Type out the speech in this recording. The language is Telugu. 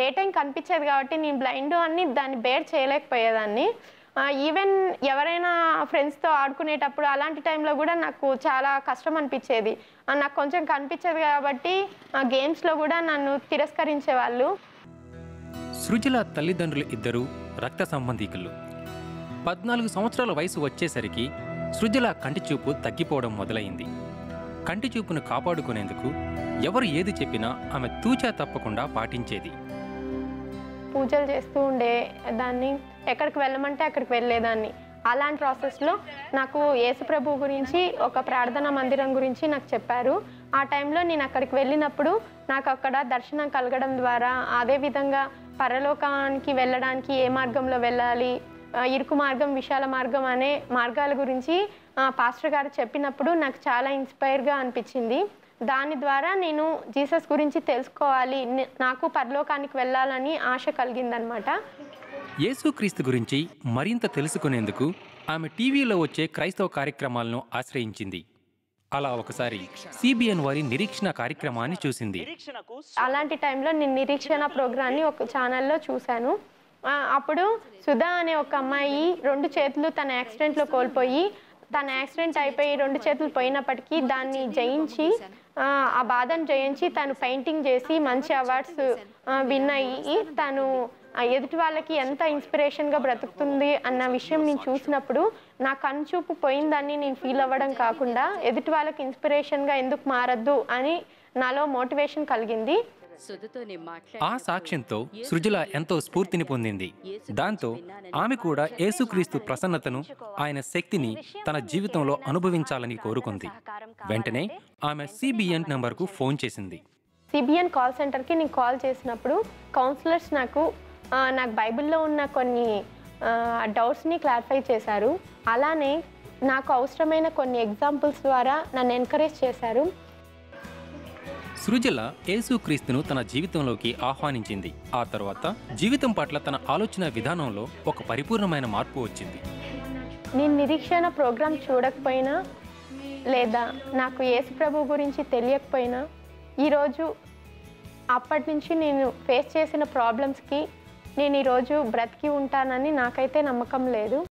డే టైం కనిపించేది కాబట్టి నేను బ్లైండ్ అని దాన్ని బేర్ చేయలేకపోయేదాన్ని ఈవెన్ ఎవరైనా ఫ్రెండ్స్తో ఆడుకునేటప్పుడు అలాంటి టైంలో కూడా నాకు చాలా కష్టం అనిపించేది ఆ, నాకు కొంచెం కనిపించేది కాబట్టి గేమ్స్లో కూడా నన్ను తిరస్కరించేవాళ్ళు సృజల తల్లిదండ్రులు ఇద్దరూ రక్త సంబంధీకులు పద్నాలుగు సంవత్సరాల వయసు వచ్చేసరికి సృజల కంటి చూపు తగ్గిపోవడం మొదలైంది కంటి చూపును కాపాడుకునేందుకు ఎవరు ఏది చెప్పినా ఆమె తూచా తప్పకుండా పాటించేది పూజలు చేస్తూ ఉండే దాన్ని ఎక్కడికి వెళ్ళమంటే అక్కడికి వెళ్ళేదాన్ని అలాంటి ప్రాసెస్లో నాకు యేసుప్రభు గురించి ఒక ప్రార్థనా మందిరం గురించి నాకు చెప్పారు ఆ టైంలో నేను అక్కడికి వెళ్ళినప్పుడు నాకు అక్కడ దర్శనం కలగడం ద్వారా అదేవిధంగా పరలోకానికి వెళ్ళడానికి ఏ మార్గంలో వెళ్ళాలి ఆ, ఇరుకు మార్గం విశాల మార్గం అనే మార్గాల గురించి ఆ, పాస్టర్ గారు చెప్పినప్పుడు నాకు చాలా ఇన్స్పైర్గా అనిపించింది దాని ద్వారా నేను జీసస్ గురించి తెలుసుకోవాలి నే- నాకు పరలోకానికి వెళ్ళాలని ఆశ కలిగిందనమాట యేసుక్రీస్తు గురించి మరింత తెలుసుకునేందుకు ఆమె టీవీలో వచ్చే క్రైస్తవ కార్యక్రమాలను ఆశ్రయించింది అలా ఒకసారి సిబిఎన్ వారి నిరీక్షణ కార్యక్రమాన్ని చూసింది అలాంటి టైంలో నేను నిరీక్షణ ప్రోగ్రాన్ని ఒక ఛానల్లో చూశాను ఆ, అప్పుడు సుధా అనే ఒక అమ్మాయి రెండు చేతులు తన యాక్సిడెంట్లో కోల్పోయి తన యాక్సిడెంట్ అయిపోయి రెండు చేతులు పోయినప్పటికీ దాన్ని జయించి ఆ, ఆ బాధను జయించి తను పెయింటింగ్ చేసి మంచి అవార్డ్స్ విన్ అయ్యి తను ఆ, ఎదుటి వాళ్ళకి ఎంత ఇన్స్పిరేషన్గా బ్రతుకుతుంది అన్న విషయం నేను చూసినప్పుడు నా కనుచూపు పోయిందని నేను ఫీల్ అవ్వడం కాకుండా ఎదుటి వాళ్ళకి ఇన్స్పిరేషన్గా ఎందుకు మారద్దు అని నాలో మోటివేషన్ కలిగింది సుధతో నేను ఆ సాక్ష్యంతో సృజల ఎంతో స్ఫూర్తిని పొందింది దాంతో ఆమె కూడా యేసుక్రీస్తు ప్రసన్నతను ఆయన శక్తిని తన జీవితంలో అనుభవించాలని కోరుకుంది వెంటనే ఆమె సిబిఎన్ నంబర్కు ఫోన్ చేసింది సిబిఎన్ కాల్ సెంటర్కి నేను కాల్ చేసినప్పుడు కౌన్సిలర్స్ నాకు ఆ, నాకు బైబిల్లో ఉన్న కొన్ని డౌట్స్ని క్లారిఫై చేశారు అలానే నాకు అవసరమైన కొన్ని ఎగ్జాంపుల్స్ ద్వారా నన్ను ఎంకరేజ్ చేశారు సృజల యేసుక్రీస్తును తన జీవితంలోకి ఆహ్వానించింది ఆ తర్వాత జీవితం పట్ల తన ఆలోచన విధానంలో ఒక పరిపూర్ణమైన మార్పు వచ్చింది నేను నిరీక్షణ ప్రోగ్రామ్ చూడకపోయినా లేదా నాకు యేసు ప్రభు గురించి తెలియకపోయినా ఈరోజు అప్పటి నుంచి నేను ఫేస్ చేసిన ప్రాబ్లమ్స్కి నేను ఈరోజు బ్రతికి ఉంటానని నాకైతే నమ్మకం లేదు